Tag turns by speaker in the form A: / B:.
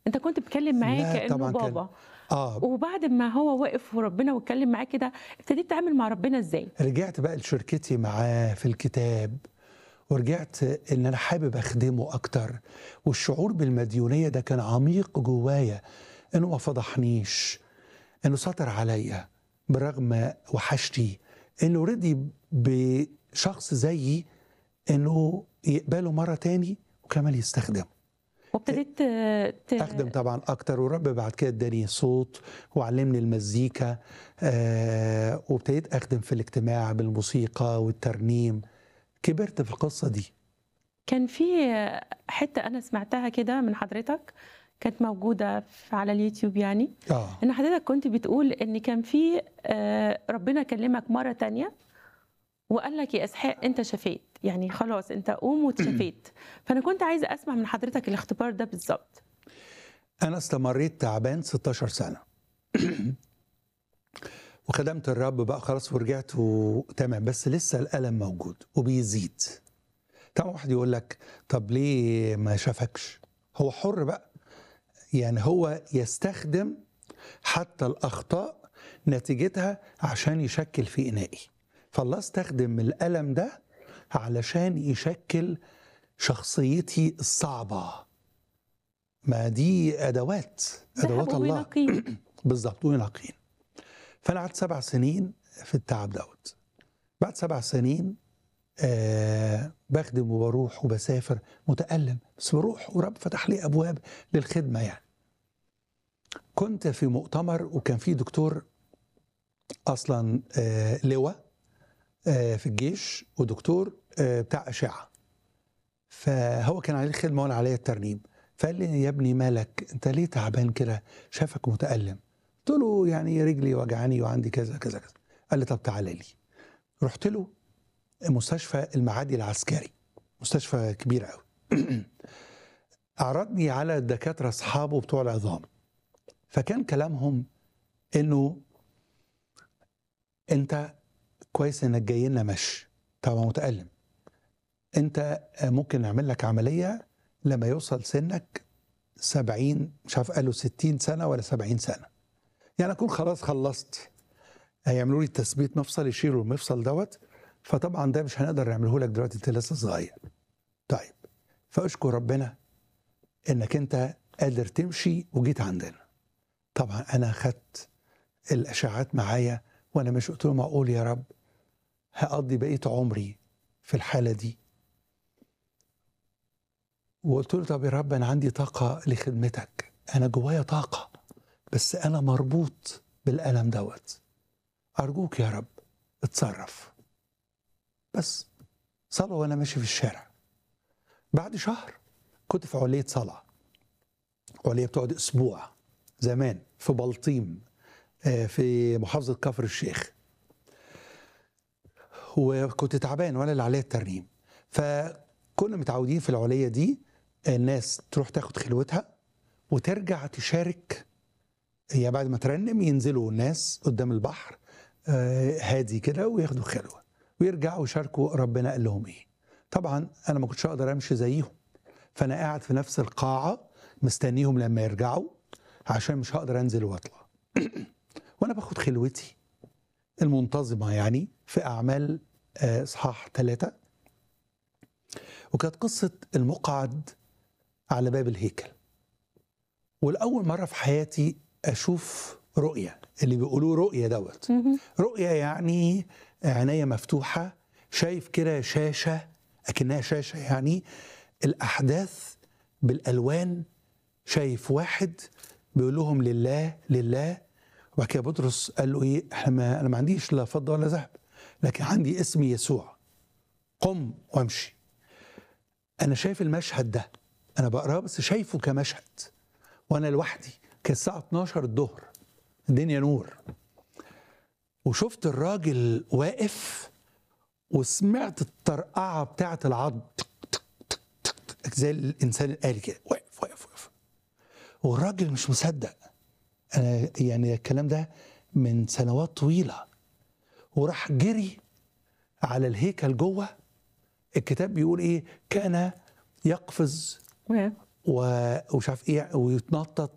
A: انت كنت بتتكلم معاه
B: لا
A: كانه
B: طبعا كان
A: بابا
B: اه
A: وبعد ما هو وقف وربنا واتكلم معاه كده ابتديت تتعامل مع ربنا ازاي
B: رجعت بقى لشركتي معاه في الكتاب ورجعت ان انا حابب اخدمه اكتر والشعور بالمديونيه ده كان عميق جوايا انه ما فضحنيش انه سطر عليا برغم وحشتي انه رضي بشخص زيي انه يقبله مره تاني وكمان يستخدمه
A: وابتديت ت- ت-
B: اخدم طبعا اكتر ورب بعد كده اداني صوت وعلمني المزيكا آه وابتديت اخدم في الاجتماع بالموسيقى والترنيم كبرت في القصه دي
A: كان في حته انا سمعتها كده من حضرتك كانت موجوده في- على اليوتيوب يعني
B: اه
A: ان حضرتك كنت بتقول ان كان في آه، ربنا كلمك مره تانية وقال لك يا اسحاق انت شفيت يعني خلاص انت قوم واتشفيت فانا كنت عايزه اسمع من حضرتك الاختبار ده بالظبط
B: انا استمريت تعبان 16 سنه وخدمت الرب بقى خلاص ورجعت وتمام بس لسه الالم موجود وبيزيد طبعا واحد يقول لك طب ليه ما شافكش هو حر بقى يعني هو يستخدم حتى الاخطاء نتيجتها عشان يشكل في انائي فالله استخدم الالم ده علشان يشكل شخصيتي الصعبه ما دي ادوات ادوات
A: ذهب
B: الله
A: وينقيه
B: بالظبط وينقين فانا قعدت سبع سنين في التعب دوت بعد سبع سنين آه بخدم وبروح وبسافر متألم بس بروح ورب فتح لي ابواب للخدمه يعني كنت في مؤتمر وكان في دكتور اصلا آه لواء آه في الجيش ودكتور آه بتاع اشعه فهو كان عليه الخدمه وانا عليا الترنيم فقال لي يا ابني مالك انت ليه تعبان كده شافك متألم قلت له يعني رجلي وجعاني وعندي كذا كذا كذا قال لي طب تعالى لي رحت له مستشفى المعادي العسكري مستشفى كبير قوي عرضني على الدكاتره اصحابه بتوع العظام فكان كلامهم انه انت كويس انك جاي لنا مشي طبعا متألم انت ممكن نعمل لك عمليه لما يوصل سنك 70 مش عارف قالوا 60 سنه ولا 70 سنه يعني اكون خلاص خلصت هيعملوا لي تثبيت مفصل يشيلوا المفصل دوت فطبعا ده مش هنقدر نعمله لك دلوقتي انت لسه صغير طيب فاشكر ربنا انك انت قادر تمشي وجيت عندنا طبعا انا خدت الاشعاعات معايا وانا مش قلت له معقول يا رب هقضي بقيه عمري في الحاله دي وقلت له طب يا رب انا عندي طاقه لخدمتك انا جوايا طاقه بس انا مربوط بالالم دوت ارجوك يا رب اتصرف بس صلاه وانا ماشي في الشارع بعد شهر كنت في عليه صلاه عليه بتقعد اسبوع زمان في بلطيم آه، في محافظه كفر الشيخ وكنت تعبان وانا اللي عليا الترنيم فكنا متعودين في العليه دي الناس تروح تاخد خلوتها وترجع تشارك هي بعد ما ترنم ينزلوا الناس قدام البحر آه، هادي كده وياخدوا خلوه ويرجعوا يشاركوا ربنا قال لهم ايه طبعا انا ما كنتش اقدر امشي زيهم فانا قاعد في نفس القاعه مستنيهم لما يرجعوا عشان مش هقدر انزل واطلع وانا باخد خلوتي المنتظمه يعني في اعمال آه، اصحاح ثلاثه وكانت قصه المقعد على باب الهيكل والاول مره في حياتي اشوف رؤيه اللي بيقولوه رؤيه دوت
A: مهم.
B: رؤيه يعني عينيا مفتوحه شايف كده شاشه اكنها شاشه يعني الاحداث بالالوان شايف واحد بيقول لهم لله لله وبعد كده بطرس قال له ايه احنا ما انا ما عنديش لا فضه ولا ذهب لكن عندي اسم يسوع قم وامشي انا شايف المشهد ده انا بقراه بس شايفه كمشهد وانا لوحدي كانت الساعه 12 الظهر الدنيا نور وشفت الراجل واقف وسمعت الطرقعه بتاعه العظم تك تك تك تك تك زي الانسان الآلي كده واقف واقف واقف والراجل مش مصدق انا يعني الكلام ده من سنوات طويله وراح جري على الهيكل جوه الكتاب بيقول ايه كان يقفز
A: و-
B: و- ومش عارف ايه ويتنطط